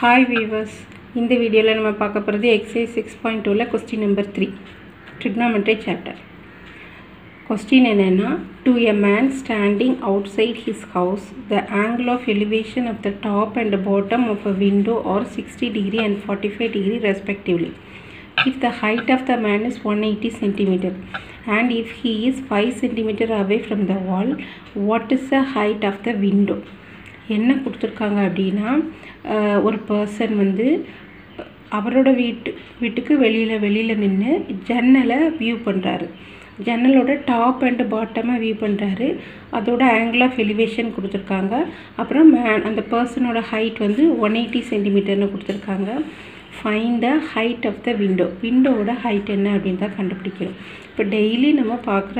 hi viewers இந்த வீடியோவில் நம்ம பார்க்க போகிறது எக்ஸைஸ் சிக்ஸ் பாயிண்ட் டூவில் question number three trigonometry chapter question என்னென்னா to a man standing outside his house the angle of elevation of the top and bottom of a window are sixty degree and forty five degree respectively if the height of the man is 180 centimeter and if he is 5 centimeter away from the wall what is the height of the window என்ன கொடுத்துருக்காங்க அப்படின்னா அஹ், ஒரு person வந்து அவரோட வீட்டு வீட்டுக்கு வெளியில் வெளியில் நின்று ஜன்னலை வியூ பண்ணுறாரு ஜன்னலோட டாப் அண்ட் பாட்டமாக வியூ பண்ணுறாரு அதோட ஆங்கிள் ஆஃப் எலிவேஷன் கொடுத்துருக்காங்க அப்புறம் மேன் அந்த பர்சனோட ஹைட் வந்து ஒன் எயிட்டி சென்டிமீட்டர்னு கொடுத்துருக்காங்க find the height of the window விண்டோவோட ஹைட் என்ன அப்படின்னு தான் கண்டுபிடிக்கணும் இப்போ டெய்லி நம்ம பார்க்குற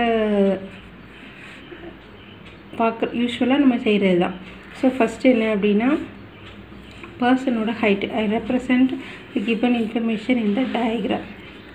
பார்க்குற யூஸ்வலாக நம்ம செய்கிறது தான் ஸோ ஃபஸ்ட்டு என்ன அப்படின்னா பர்சனோட height I represent given information in the diagram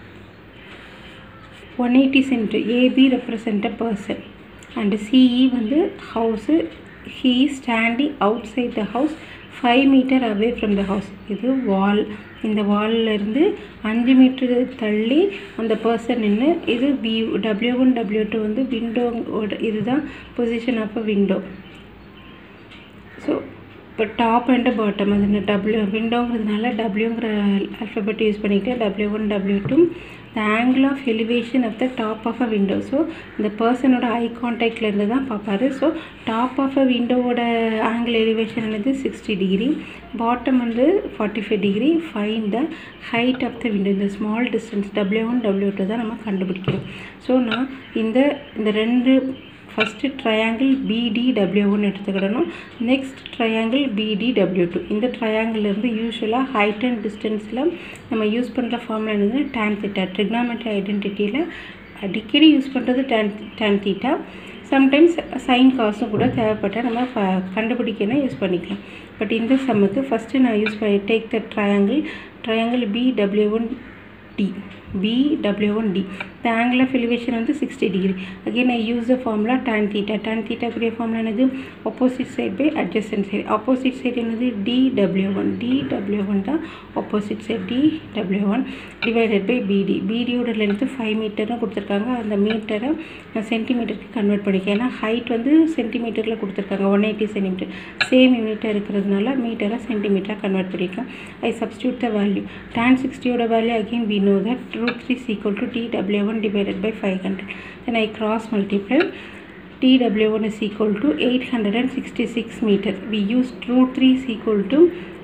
one eighty cent AB represent a person and CE வந்து house he standing outside the house five metre away from the house இது wall இந்த வால்லேருந்து அஞ்சு metre தள்ளி அந்த person நின்று இது B W one W two வந்து விண்டோவோட இதுதான் position of a window so இப்போ டாப் அண்ட் பாட்டம் அது டபிள்யூ விண்டோங்கிறதுனால டபிள்யூங்கிற அல்ஃபபெட் யூஸ் பண்ணிக்கிட்டு W one W two the angle of elevation of the top of a window so இந்த பர்சனோட ஐ கான்டாக்ட்லேருந்து தான் பார்ப்பாரு ஸோ டாப் ஆஃப் அ விண்டோவோட ஆங்கிள் எலிவேஷன் என்னது சிக்ஸ்டி டிகிரி பாட்டம் வந்து forty five degree find the height of the window இந்த small distance W one W two தான் நம்ம கண்டுபிடிக்கணும் ஸோ நான் இந்த இந்த ரெண்டு ஃபஸ்ட்டு ட்ரையாங்கிள் பிடிடபிள்யூ ஒன்று எடுத்துக்கிடணும் நெக்ஸ்ட் ட்ரையாங்கிள் பிடிடபிள்யூ டூ இந்த ட்ரையாங்கிள்லேருந்து யூஸ்வலாக ஹைட் அண்ட் டிஸ்டன்ஸில் நம்ம யூஸ் பண்ணுற ஃபார்முலா என்னது டேன் தீட்டா ட்ரிக்னாமெட்ரி ஐடென்டிட்டியில் அடிக்கடி யூஸ் பண்ணுறது tan tan theta sometimes sine காசும் கூட தேவைப்பட்டால் நம்ம ஃப- கண்டுபிடிக்கணும் யூஸ் பண்ணிக்கலாம் பட் இந்த சம்முக்கு ஃபஸ்ட்டு நான் யூஸ் பண்ணி take the triangle triangle BW one D B W1 D the angle of elevation வந்து 60 degree again I use the formula tan theta tan theta கூடிய formula என்னது opposite side by adjacent side opposite side என்னது DW1 DW1 தான் opposite side DW1 divided by BD BD யோட length 5 மீட்டர்னு கொடுத்துருக்காங்க அந்த மீட்டரை நான் சென்டிமீட்டருக்கு கன்வெர்ட் பண்ணிக்கேன் ஏன்னா ஹைட் வந்து சென்டிமீட்டரில் கொடுத்துருக்காங்க ஒன் எயிட்டி சென்டிமீட்டர் சேம் யூனிட்டாக இருக்கிறதுனால மீட்டரை சென்டிமீட்டராக கன்வெர்ட் பண்ணியிருக்கேன் I substitute the value tan சிக்ஸ்டியோட value again we know that root 3 is equal to tw1 divided by 500 then I cross multiply tw1 is equal to 866 meter we used root 3 is equal to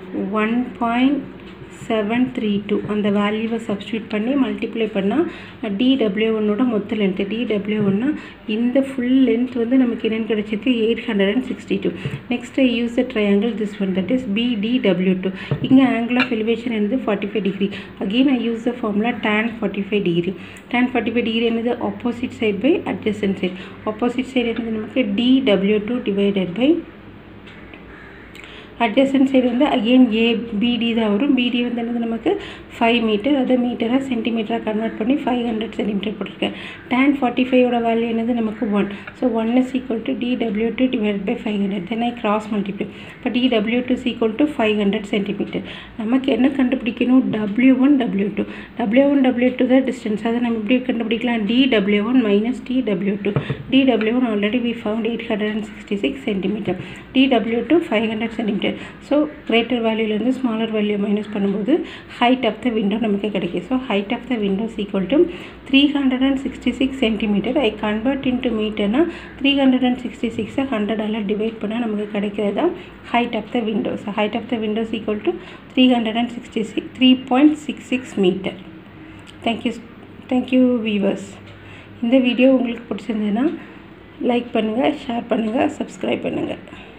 1.732 அந்த வேல்யூவை substitute பண்ணி multiply பண்ணால் DW ஒன்னோட மொத்த length DW ஒன்னா இந்த full length வந்து நமக்கு என்னென்னு கிடைச்சிருக்கு eight hundred and sixty two next use the triangle this one that is BDW two இங்கே ஆங்கிள் ஆஃப் எலிவேஷன் என்னது forty five degree again I use the formula tan forty five degree tan forty five degree என்னது opposite side by adjacent side opposite side என்னது நமக்கு DW two divided by adjacent side வந்து again A BD தான் வரும் பிடி வந்து என்னது நமக்கு ஃபைவ் மீட்டர் அதை மீட்டராக சென்டிமீட்டராக கன்வெர்ட் பண்ணி ஃபைவ் ஹண்ட்ரட் சென்டிமீட்டர் போட்டிருக்கேன் டேன் ஃபார்ட்டி ஃபைவோட வேல்யூ என்னது நமக்கு one so one is equal to DW two divide by five hundred then I cross multiply இப்போ DW two is equal to five hundred centimetre நமக்கு என்ன கண்டுபிடிக்கணும் W one W two W one W two தான் distance அதை நம்ம எப்படி கண்டுபிடிக்கலாம் DW one minus DW two DW one already we found eight hundred and sixty six centimetre DW two five hundred centimetre so greater வேல்யூலேருந்து smaller value minus பண்ணும்போது height of the window நமக்கு கிடைக்கும் so height of the window equal to three hundred and sixty six centimetre I convert into மீட்டர்னா three hundred and sixty சிக்ஸை ஹண்ட்ரடால் divide பண்ணால் நமக்கு கிடைக்கிறது தான் height of the windows height of the windows equal to three hundred and sixty six three point six six metre thank you thank you viewers இந்த video உங்களுக்கு பிடிச்சிருந்ததுன்னா லைக் பண்ணுங்கள் ஷேர் பண்ணுங்கள் சப்ஸ்கிரைப் பண்ணுங்கள்